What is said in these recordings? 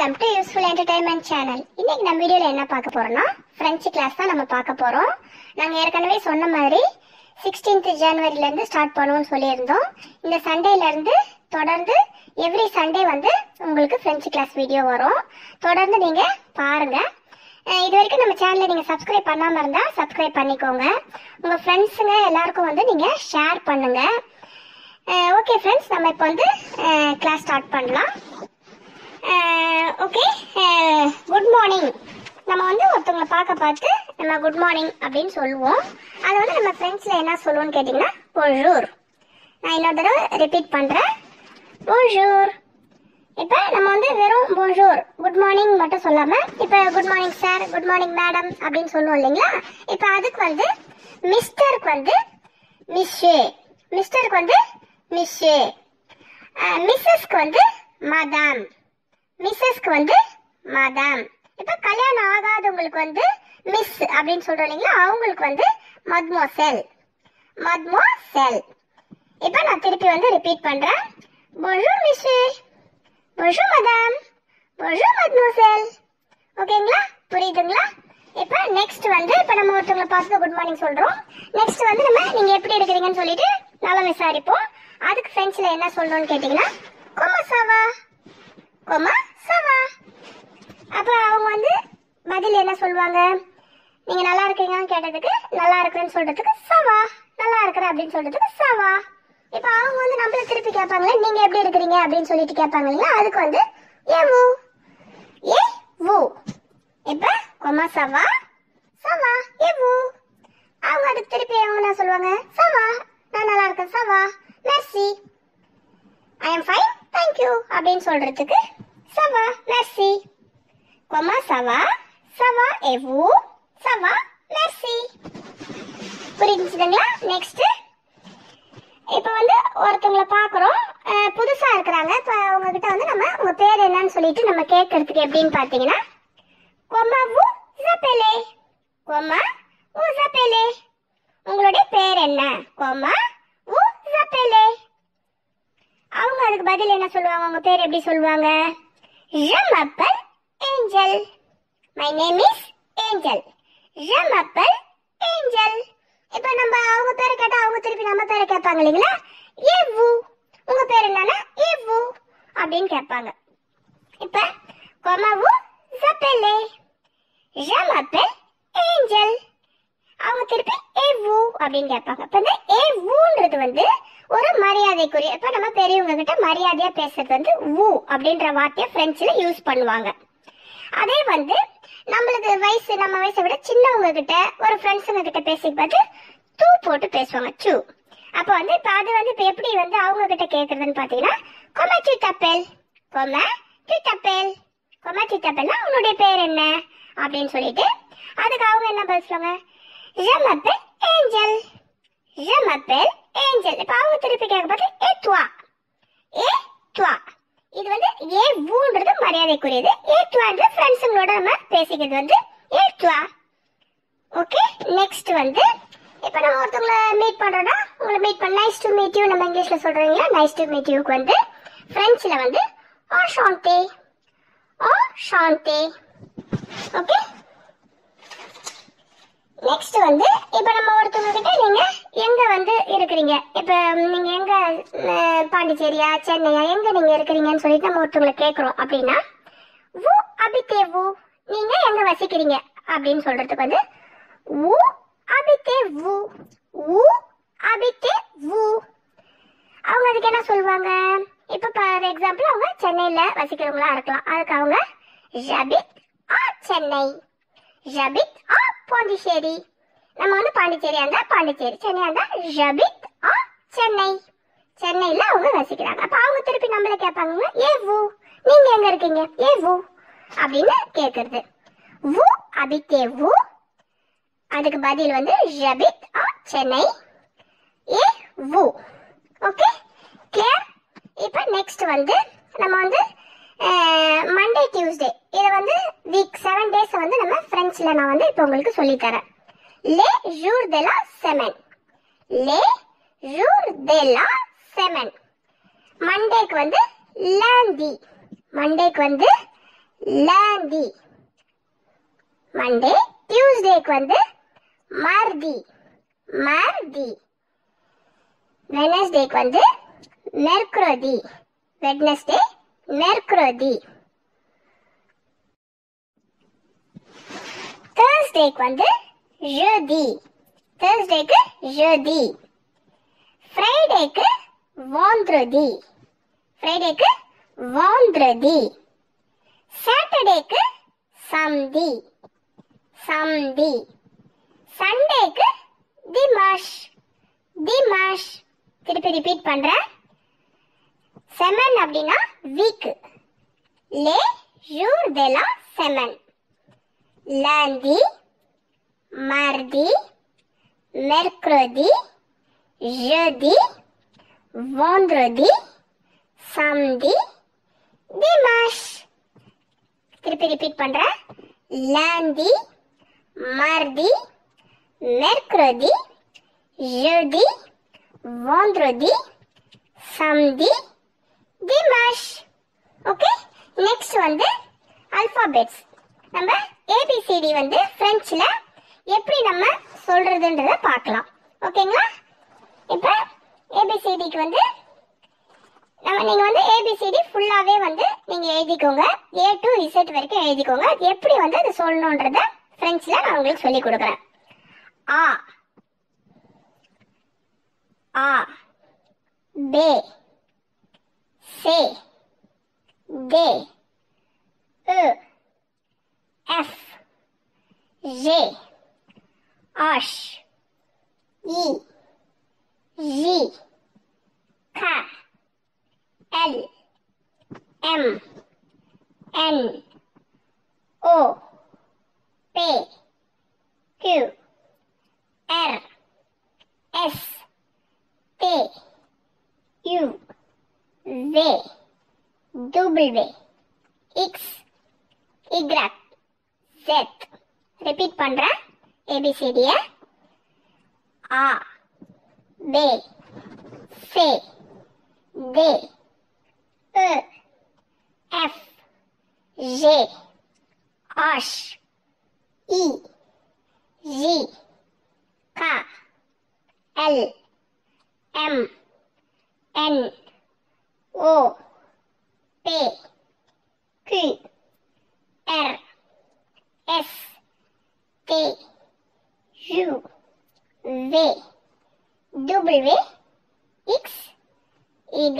Welcome to useful entertainment channel இன்னைக்கு நம்ம வீடியோல என்ன பார்க்க போறோம்னா பிரெஞ்சு கிளாஸ் தான் நம்ம பார்க்க போறோம் நாங்க ஏற்கனவே சொன்ன மாதிரி 16th ஜனவரில இருந்து ஸ்டார்ட் பண்ணுவோம்னு சொல்லியிருந்தோம் இந்த சண்டேல இருந்து தொடர்ந்து எவ்ரி சண்டே வந்து உங்களுக்கு பிரெஞ்சு கிளாஸ் வீடியோ வரும் தொடர்ந்து நீங்க பாருங்க அஹ் இது வரைக்கும் நம்ம சேனலை நீங்க சப்ஸ்கிரைப் பண்ணாம இருந்தா சப்ஸ்கிரைப் பண்ணிக்கோங்க உங்க ஃப்ரெண்ட்ஸுங்க எல்லாருக்கும் வந்து நீங்க ஷேர் பண்ணுங்க ஓகே ஃப்ரெண்ட்ஸ் நம்ம இப்போ வந்து கிளாஸ் ஸ்டார்ட் பண்ணலாம் ஓகே குட் மார்னிங் நம்ம வந்து ஒருத்தவங்களை பார்க்க பார்த்து நம்ம குட் மார்னிங் அப்படின்னு சொல்லுவோம் அதை வந்து நம்ம ஃப்ரெண்ட்ஸில் என்ன சொல்லுவோம்னு கேட்டிங்கன்னா bonjour நான் இன்னொரு தடவை ரிப்பீட் பண்ணுறேன் bonjour இப்போ நம்ம வந்து வெறும் bonjour குட் மார்னிங் மட்டும் சொல்லாமல் இப்போ good morning sir good morning madam அப்படின்னு சொல்லுவோம் இல்லைங்களா இப்போ அதுக்கு வந்து மிஸ்டருக்கு வந்து மிஸ்ஸு மிஸ்டருக்கு வந்து மிஸ்ஸு மிஸ்ஸஸ்க்கு வந்து மதாம் மிஸ்ஸஸ்க்கு வந்து மதாம் இப்ப கல்யாணம் ஆகாதவங்களுக்கு வந்து மிஸ் அப்படின்னு சொல்றோம் இல்லைங்களா அவங்களுக்கு வந்து மத்மோசெல் மத்மோசெல் இப்ப நான் திருப்பி வந்து ரிப்பீட் பண்றேன் bonjour monsieur bonjour madame bonjour mademoiselle ஓகேங்களா புரியுதுங்களா இப்ப நெக்ஸ்ட் வந்து இப்ப நம்ம ஒருத்தவங்களை பார்த்து குட் மார்னிங் சொல்றோம் நெக்ஸ்ட் வந்து நம்ம நீங்க எப்படி இருக்கிறீங்கன்னு சொல்லிட்டு நல்லா விசாரிப்போம் அதுக்கு ஃப்ரெண்ட்ஸ்ல என்ன சொல்லணும்னு கேட்டீங்கன்னா கொமா சாவா கொமா சாவா அப்ப அவங்க வந்து பதில் என்ன சொல்லுவாங்க நீங்க நல்லா இருக்கீங்கன்னு கேட்டதுக்கு நல்லா இருக்கிறேன்னு சொல்றதுக்கு சவா நல்லா இருக்கிறேன் அப்படின்னு சொல்றதுக்கு சவா இப்ப அவங்க வந்து நம்மள திருப்பி கேட்பாங்களே நீங்க எப்படி இருக்கிறீங்க அப்படின்னு சொல்லிட்டு கேட்பாங்க இல்லையா அதுக்கு வந்து ஏ வு ஏ வு இப்ப கொமா சவா சவா ஏ வு அவங்க அதுக்கு திருப்பி அவங்க என்ன சொல்லுவாங்க சவா நான் நல்லா இருக்கேன் சவா மெர்சி ஐ எம் ஃபைன் தேங்க்யூ அப்படின்னு சொல்றதுக்கு சவா மெர்சி Comment ça va? Ça va et vous? Ça va? Merci. புரிஞ்சுதுங்களா நெக்ஸ்ட் இப்போ வந்து ஒருத்தவங்கள பார்க்குறோம் புதுசாக இருக்கிறாங்க இப்போ அவங்க கிட்ட வந்து நம்ம உங்க பேர் என்னன்னு சொல்லிட்டு நம்ம கேட்கறதுக்கு எப்படின்னு பார்த்தீங்கன்னா கொமா வு ஜப்பேலே கொமா வு ஜப்பேலே உங்களுடைய பேர் என்ன கொமா வு ஜப்பேலே அவங்க அதுக்கு பதில் என்ன சொல்லுவாங்க உங்க பேர் எப்படி சொல்லுவாங்க Je m'appelle Angel. My name is Angel. Je m'appelle Angel. இப்போ நம்ம அவங்க பேரை கேட்டா அவங்க திருப்பி நம்ம பேரை கேட்பாங்க இல்லைங்களா ஏவு உங்க பேர் என்னன்னா ஏவு அப்படின்னு கேட்பாங்க இப்ப கொமவு ஜப்பெலே Je m'appelle Angel. அவங்க திருப்பி ஏவு அப்படின்னு கேட்பாங்க இப்ப இந்த ஏவுன்றது வந்து ஒரு மரியாதைக்குரிய இப்ப நம்ம பெரியவங்க கிட்ட மரியாதையா பேசுறது வந்து ஊ அப்படின்ற வார்த்தையை பிரெஞ்சுல யூஸ் பண்ணுவாங்க அதே வந்து நம்மளுக்கு வயசு நம்ம வயசை விட சின்னவங்க கிட்ட ஒரு ஃப்ரெண்ட்ஸுங்க கிட்ட பேசிக்கும்போது தூ போட்டு பேசுவாங்க சூ அப்ப வந்து இப்ப அது வந்து இப்ப எப்படி வந்து அவங்க கிட்ட கேக்குறதுன்னு பாத்தீங்கன்னா கொம தப்பேல் கொம தப்பேல் கொம தப்பேல்னா உன்னுடைய பேர் என்ன அப்படின்னு சொல்லிட்டு அதுக்கு அவங்க என்ன பதில் சொல்லுவாங்க Je m'appelle Angel. Je m'appelle Angel. இப்ப அவங்க திருப்பி கேட்க பார்த்து ஏ துவா ஏ துவா இது வந்து ஏ வூன்றது மரியாதைக்குரியது ஏ துவான்றது ஃப்ரெண்ட்ஸுங்களோட நம்ம பேசிக்கிறது வந்து ஏ துவா ஓகே நெக்ஸ்ட் வந்து இப்போ நம்ம ஒருத்தவங்கள மீட் பண்றோம்னா உங்களை மீட் பண்ண நைஸ் டு மீட் யூ நம்ம இங்கிலீஷ்ல சொல்றீங்க நைஸ் டு மீட் யூக்கு வந்து பிரெஞ்சில் வந்து ஆ ஷாந்தே ஆ ஷாந்தே ஓகே நெக்ஸ்ட் வந்து இப்போ நம்ம ஒருத்தவங்க கிட்ட நீங்க எங்க வந்து இருக்கிறீங்க இப்போ நீங்க எங்க அஹ், பாண்டிச்சேரியா சென்னையா எங்க நீங்க இருக்கிறீங்கன்னு சொல்லிட்டு நம்ம ஒருத்தவங்களை கேட்குறோம் அப்படின்னா வு அபித்தே வு நீங்க எங்க வசிக்கிறீங்க அப்படின்னு சொல்றதுக்கு வந்து வு அபித்தே வு வு அபித்தே வு அவங்க அதுக்கு என்ன சொல்லுவாங்க இப்போ ஃபார் எக்ஸாம்பிள் அவங்க சென்னையில வசிக்கிறவங்களா இருக்கலாம் அதுக்கு அவங்க ஜபித் ஆ சென்னை ஜபித் ஆ பாண்டிச்சேரி நம்ம வந்து பாண்டிச்சேரியா இருந்தா பாண்டிச்சேரி சென்னையா இருந்தா ஜபித் ஆ சென்னை சென்னையில அவங்க வசிக்கிறாங்க அப்ப அவங்க திருப்பி நம்மள கேட்பாங்க ஏ வு நீங்க எங்க இருக்கீங்க ஏ வு அப்படின்னு கேக்குறது வு அபித்தே வு அதுக்கு பதில் வந்து ஜபித் ஆ சென்னை ஏ வு ஓகே கிளியர் இப்போ நெக்ஸ்ட் வந்து நம்ம வந்து மண்டே டியூஸ்டே இதை வந்து வீக் செவன் டேஸ் வந்து நம்ம ஃப்ரெண்ட்ஸில் நான் வந்து இப்போ உங்களுக்கு சொல்லித் தரேன் லே ஜூர் de la semaine லே ஜூர் de la semaine மண்டேக்கு வந்து லாந்தி மண்டேக்கு வந்து லேண்டி மண்டே டியூஸ்டேக்கு வந்து மர்தி மர்தி வெனஸ்டேக்கு வந்து மெர்க்ரோதி வெட்னஸ்டே மெர்க்ரோதி தேர்ஸ்டேக்கு வந்து ஜோதி தேர்ஸ்டேக்கு ஜோதி ஃப்ரைடேக்கு வாந்திரதி ஃப்ரைடேக்கு வாந்திரதி சாட்டர்டேக்கு சம்தி சம்தி சண்டேக்கு திமாஷ் திமாஷ் திருப்பி ரிப்பீட் பண்றேன் செமன் அப்படின்னா வீக் லே ஜூர் de la semaine lundi mardi mercredi jeudi vendredi samedi dimanche திருப்பி ரிப்பீட் பண்றேன் lundi mardi mercredi jeudi vendredi samedi dimanche okay next வந்து அல்பாபெட்ஸ் நம்ம ஏபிசிடி வந்து பிரெஞ்சில் எப்படி நம்ம சொல்றதுன்றத பார்க்கலாம் ஓகேங்களா இப்போ ஏபிசிடிக்கு வந்து நம்ம நீங்க வந்து ஏபிசிடி ஃபுல்லாவே வந்து நீங்க எழுதிக்கோங்க ஏ டு இசட் வரைக்கும் எழுதிக்கோங்க அது எப்படி வந்து அது சொல்லணுன்றத பிரெஞ்சில் நான் உங்களுக்கு சொல்லி கொடுக்குறேன் ஆ ஆ பே சே D E F G H I J K L M N O P Q R S T U V W X Y Z repeat பண்றேன் ஏபிசிடிய ஆ பே சே தே எ எஃப் ஜே ஆஷ் இ ஜி க எல் எம் என் ஓ P Q R S T U V W X Y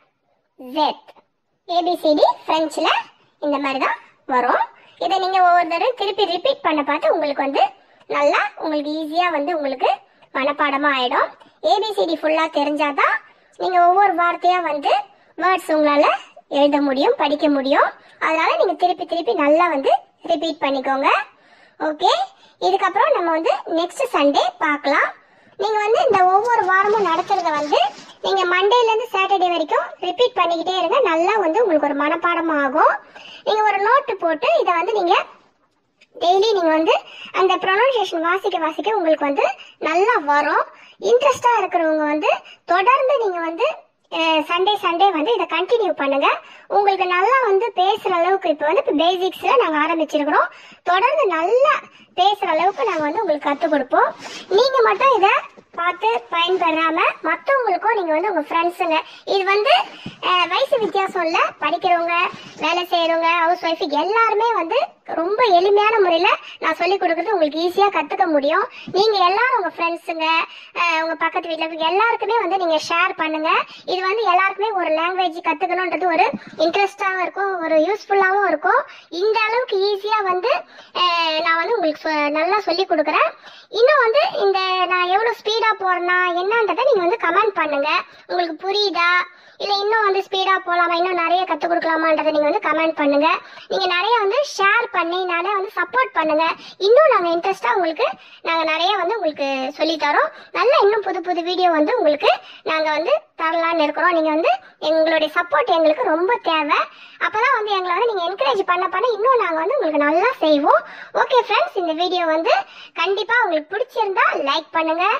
Z A B C D ஃப்ரெஞ்சில் இந்த மாதிரி தான் வரும் இதை நீங்கள் ஒவ்வொரு தடவை திருப்பி ரிப்பீட் பண்ண பார்த்து உங்களுக்கு வந்து நல்லா உங்களுக்கு ஈஸியாக வந்து உங்களுக்கு மனப்பாடமாக ஆகிடும் ஏபிசிடி ஃபுல்லாக தெரிஞ்சாதான் நீங்கள் ஒவ்வொரு வார்த்தையாக வந்து வேர்ட்ஸ் உங்களால் எழுத முடியும் படிக்க முடியும் அதனால நீங்கள் திருப்பி திருப்பி நல்லா வந்து ரிப்பீட் பண்ணிக்கோங்க ஓகே இதுக்கப்புறம் நம்ம வந்து நெக்ஸ்ட் சண்டே பார்க்கலாம் நீங்க வந்து இந்த ஒவ்வொரு வாரமும் நடத்துறத வந்து நீங்க மண்டேல இருந்து சாட்டர்டே வரைக்கும் ரிப்பீட் பண்ணிக்கிட்டே இருங்க நல்லா வந்து உங்களுக்கு ஒரு மனப்பாடம் ஆகும் நீங்க ஒரு நோட்டு போட்டு இதை வந்து நீங்க டெய்லி நீங்க வந்து அந்த ப்ரொனவுன்சியேஷன் வாசிக்க வாசிக்க உங்களுக்கு வந்து நல்லா வரும் இன்ட்ரெஸ்டா இருக்கிறவங்க வந்து தொடர்ந்து நீங்க வந்து சண்டே சண்டே வந்து இதை கண்டினியூ பண்ணுங்க உங்களுக்கு நல்லா வந்து பேசுற அளவுக்கு இப்போ வந்து இப்போ பேசிக்ஸ்ல நாங்கள் ஆரம்பிச்சிருக்கிறோம் தொடர்ந்து நல்லா பேசுற அளவுக்கு நாங்கள் வந்து உங்களுக்கு கற்றுக் கொடுப்போம் நீங்க மட்டும் இதை பார்த்து பயன்பெறாம மற்றவங்களுக்கும் நீங்க வந்து உங்க ஃப்ரெண்ட்ஸுங்க இது வந்து அஹ், வயசு வித்தியாசம் இல்லை படிக்கிறவங்க வேலை செய்யறவங்க ஹவுஸ் ஒய்ஃபுக்கு எல்லாருமே வந்து ரொம்ப எளிமையான முறையில் நான் சொல்லி கொடுக்கறது உங்களுக்கு ஈஸியாக கற்றுக்க முடியும் நீங்கள் எல்லாரும் உங்கள் ஃப்ரெண்ட்ஸுங்க உங்கள் பக்கத்து வீட்டில் இருக்க எல்லாருக்குமே வந்து நீங்கள் ஷேர் பண்ணுங்க இது வந்து எல்லாருக்குமே ஒரு லாங்குவேஜ் கற்றுக்கணுன்றது ஒரு இன்ட்ரெஸ்டாகவும் இருக்கும் ஒரு யூஸ்ஃபுல்லாகவும் இருக்கும் இந்த அளவுக்கு ஈஸியாக வந்து அஹ், நான் வந்து உங்களுக்கு சொ- நல்லா சொல்லி கொடுக்குறேன் இன்னும் வந்து இந்த நான் எவ்வளோ ஸ்பீடாக போகிறேன்னா என்னன்றதை நீங்கள் வந்து கமெண்ட் பண்ணுங்க உங்களுக்கு புரியுதா இல்லை இன்னும் வந்து ஸ்பீடாக போகலாமா இன்னும் நிறைய கற்றுக் கொடுக்கலாமான்றதை நீங்கள் வந்து கமெண்ட் பண்ணுங்க நீங்கள் நிறைய வந்து ஷேர் பண்ணி நிறைய வந்து சப்போர்ட் பண்ணுங்க இன்னும் நாங்கள் இன்ட்ரெஸ்ட்டாக உங்களுக்கு நாங்கள் நிறைய வந்து உங்களுக்கு சொல்லித் தரோம் நல்லா இன்னும் புது புது வீடியோ வந்து உங்களுக்கு நாங்கள் வந்து தரலான்னு இருக்கிறோம் நீங்கள் வந்து எங்களுடைய சப்போர்ட் எங்களுக்கு ரொம்ப தேவை அப்பதான் வந்து எங்களை வந்து நீங்கள் என்கரேஜ் பண்ண பண்ண இன்னும் நாங்கள் வந்து உங்களுக்கு நல்லா செய்வோம் ஓகே ஃப்ரெண்ட்ஸ் இந்த வீடியோ வந்து கண்டிப்பாக உங்களுக்கு பிடிச்சிருந்தா லைக் பண்ணுங்க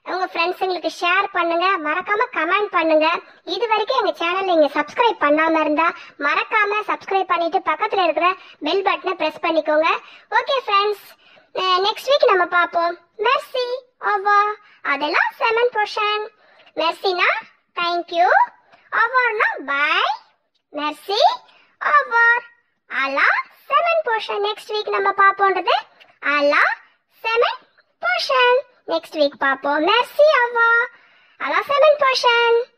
உங்க ஃப்ரெண்ட்ஸுங்களுக்கு ஷேர் பண்ணுங்க மறக்காம கமெண்ட் பண்ணுங்க இது வரைக்கும் எங்க சேனல் நீங்க சப்ஸ்கிரைப் பண்ணாம இருந்தா மறக்காம சப்ஸ்கிரைப் பண்ணிட்டு பக்கத்துல இருக்கிற பெல் பட்டனை பிரஸ் பண்ணிக்கோங்க ஓகே ஃப்ரெண்ட்ஸ் நெக்ஸ்ட் வீக் நம்ம பார்ப்போம் மெர்சி ஓவா அதெல்லாம் செவன் போர்ஷன் மெர்சினா தேங்க்யூ ஓவர்னா பாய் மெர்சி ஓவர் அலா செவன் போர்ஷன் நெக்ஸ்ட் வீக் நம்ம பார்ப்போன்றது அலா செவன் போர்ஷன் நெக்ஸ்ட் வீக் பார்ப்போம் மெர்சி அவ்வா அலா செவன் போர்ஷன்